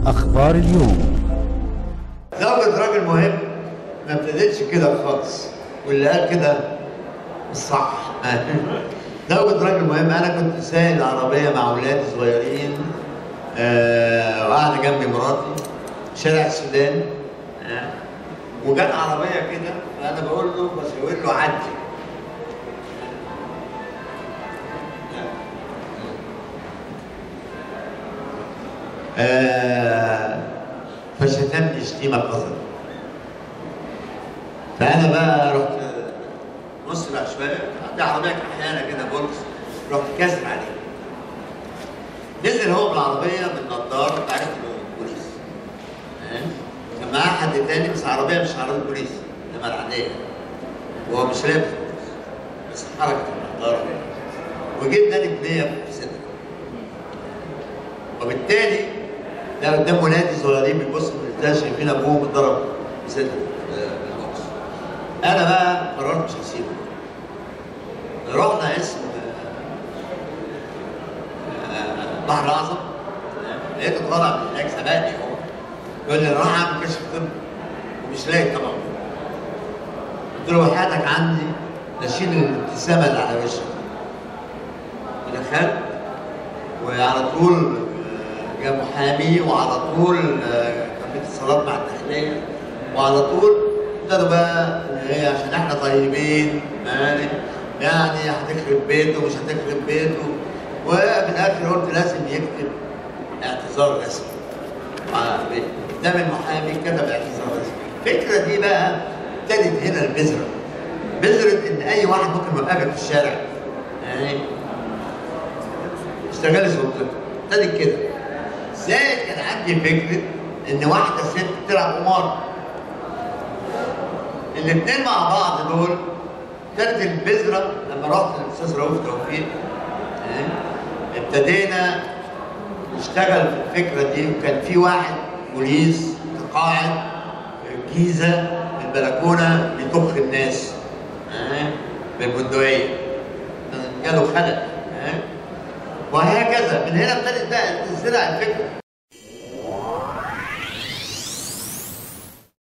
أخبار اليوم زوجة راجل مهم ما ابتدتش كده خالص واللي قال كده مش صح زوجة راجل مهم انا كنت سايق العربية مع اولادي صغيرين آه وقاعدة جنبي مراتي شارع السودان آه وجت عربية كده فانا بقول له بشاور له عدي آه فشتمني شتيمة قذرة فأنا بقى رحت مسرع شوية عندي عربية كحيانة كده بولكس رحت كاسر عليه نزل هو بالعربية بالنضارة عرفت إنه بوليس آه. كان معاه حد تاني بس عربية مش عربية بوليس إنما العادية وهو مش لابس بوليس بس حركة النضارة وجيت اداني بنية في صدري وبالتالي ده قدام ولادي صغيرين بيبصوا من الازاز شايفين ابوهم اتضرب بصدره بالبوكس. انا بقى قررت مش هسيبه. رحنا اسم آه، بحر اعظم لقيته طالع من هناك سبقني هو يقول لي انا رايح اعمل كشف طبي ومش لاقي طبعا قلت له وحياتك عندي نشيل الابتسامه اللي على وشك ودخلت وعلى طول جاء محامي وعلى طول كان في اتصالات مع الداخليه وعلى طول ابتدوا بقى ايه عشان احنا طيبين يعني يعني هتخرب بيته ومش هتخرب بيته وفي الاخر قلت لازم يكتب اعتذار رسمي قدام المحامي كتب اعتذار رسمي الفكره دي بقى ابتدت هنا البذره بذره ان اي واحد ممكن يوقفك في الشارع يعني استغل سلطته ابتدت كده زائد كان عندي فكره ان واحده ست بتلعب قمار الاثنين مع بعض دول ابتدت البذره لما رحت للاستاذ رؤوف توفيق ابتدينا نشتغل في الفكره دي وكان في واحد بوليس قاعد في الجيزه في البلكونه بيطخ الناس بالبندقيه جاله خلل وهكذا من هنا ابتدت بقى تزرع الفكره